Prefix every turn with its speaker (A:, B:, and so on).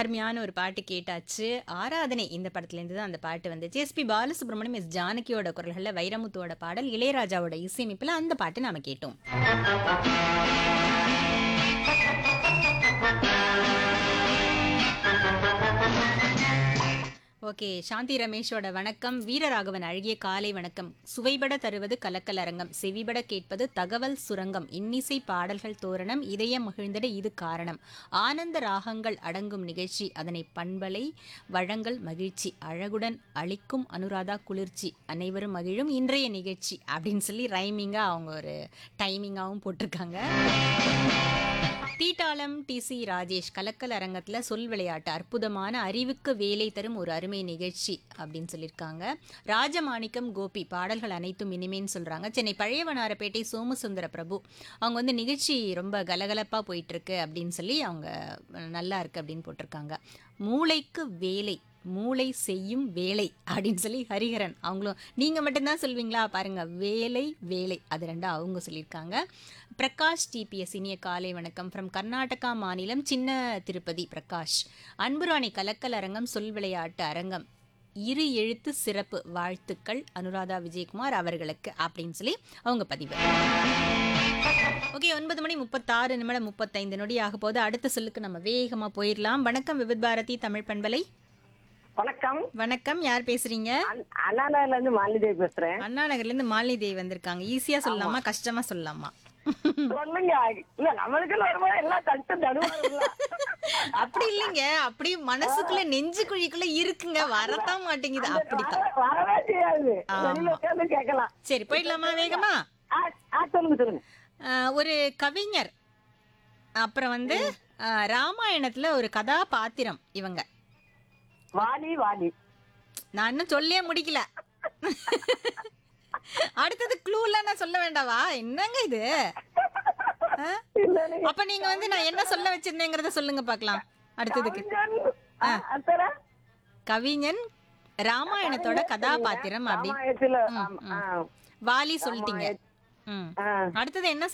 A: அருமையான ஒரு பாட்டு கேட்டாச்சு ஆராதனை இந்த படத்துலேருந்து தான் அந்த பாட்டு வந்துச்சு எஸ்பி பாலசுப்ரமணியம் எஸ் ஜானகியோட குரல்களில் வைரமுத்துவோட பாடல் இளையராஜாவோட இசையமைப்பில் அந்த பாட்டு நாம கேட்டோம் ஓகே சாந்தி ரமேஷோட வணக்கம் வீரராகவன் அழகிய காலை வணக்கம் சுவைபட தருவது கலக்கல் அரங்கம் செவிபட கேட்பது தகவல் சுரங்கம் இன்னிசை பாடல்கள் தோரணம் இதயம் மகிழ்ந்திட இது காரணம் ஆனந்த ராகங்கள் அடங்கும் நிகழ்ச்சி அதனை பண்பலை வழங்கல் மகிழ்ச்சி அழகுடன் அளிக்கும் அனுராதா குளிர்ச்சி அனைவரும் மகிழும் இன்றைய நிகழ்ச்சி அப்படின்னு சொல்லி ரைமிங்காக அவங்க ஒரு டைமிங்காகவும் போட்டிருக்காங்க தீட்டாளம் டிசி ராஜேஷ் கலக்கல் அரங்கத்தில் சொல் விளையாட்டு அற்புதமான அறிவுக்கு வேலை தரும் ஒரு அருமை நிகழ்ச்சி அப்படின்னு சொல்லியிருக்காங்க ராஜமாணிக்கம் கோபி பாடல்கள் அனைத்தும் இனிமேன்னு சொல்கிறாங்க சென்னை பழையவனாரப்பேட்டை சோமசுந்தர பிரபு அவங்க வந்து நிகழ்ச்சி ரொம்ப கலகலப்பாக போயிட்டுருக்கு அப்படின்னு சொல்லி அவங்க நல்லா இருக்கு அப்படின்னு போட்டிருக்காங்க மூளைக்கு வேலை மூளை செய்யும் வேலை அப்படின்னு சொல்லி ஹரிஹரன் அவங்களும் நீங்கள் மட்டும்தான் சொல்வீங்களா பாருங்க வேலை வேலை அது ரெண்டும் அவங்க சொல்லியிருக்காங்க பிரகாஷ் டிபிஎஸ் இனிய காலை வணக்கம் ஃப்ரம் கர்நாடகா மாநிலம் சின்ன திருப்பதி பிரகாஷ் அன்புராணி கலக்கல் அரங்கம் சொல் விளையாட்டு அரங்கம் இரு எழுத்து சிறப்பு வாழ்த்துக்கள் அனுராதா விஜயகுமார் அவர்களுக்கு அப்படின்னு சொல்லி அவங்க பதிவு ஓகே ஒன்பது மணி முப்பத்தாறு நிமிடம் முப்பத்தைந்து நொடி ஆக போது அடுத்த சொல்லுக்கு நம்ம வேகமா போயிடலாம் வணக்கம் விவித் பாரதி தமிழ் பண்பலை
B: வணக்கம்
A: வணக்கம் யார் பேசுறீங்க
B: அண்ணா- அண்ணாநகர்ல இருந்து மாலிதேவி பேசுறேன்
A: அண்ணா நகர்ல இருந்து மாலினி தேவி வந்திருக்காங்க ஈஸியா சொல்லலாமா கஷ்டமா சொல்லலாமா
B: சொல்லுங்க இல்ல நம்மளுக்கு வரும்போது எல்லாம் தட்டு தடுவாருல்ல
A: அப்படி இல்லைங்க அப்படி மனசுக்குள்ள நெஞ்சு குழிக்குள்ள இருக்குங்க வரத்தான் மாட்டேங்குது அப்படித்தான்
B: வர- வரவே செய்யாது
A: ஆமா.
B: வெளியில உட்கார்ந்து கேட்கலாம்
A: சரி போயிடலாமா வேகமா
B: ஆ, ஆ, சொல்லுங்க சொல்லுங்க
A: ஆஹ், ஒரு கவிஞர் அப்புறம் வந்து ஆஹ், ராமாயணத்துல ஒரு கதாபாத்திரம் இவங்க
B: வாலி வாலி
A: நான் இன்னும் சொல்லியே முடிக்கல அடுத்தது க்ளூலாம் நான் சொல்ல வேண்டாவா என்னங்க இது ஆ?
B: இல்ல, நீங்க
A: அப்ப நீங்க வந்து நான் என்ன சொல்ல வச்சிருந்தேங்கிறத சொல்லுங்க பார்க்கலாம் அடுத்ததுக்கு
B: கவிஞன், ஆ, அப்புறம்
A: கவிஞன் ராமாயணத்தோட கதாபாத்திரம் அப்படி
B: ராமாயணத்துல,
A: ம்,
B: ஆமா,
A: ம்.
B: ஆ,
A: வாலி சொல்லிட்டீங்க ம்
B: ஆ.
A: அடுத்தது என்ன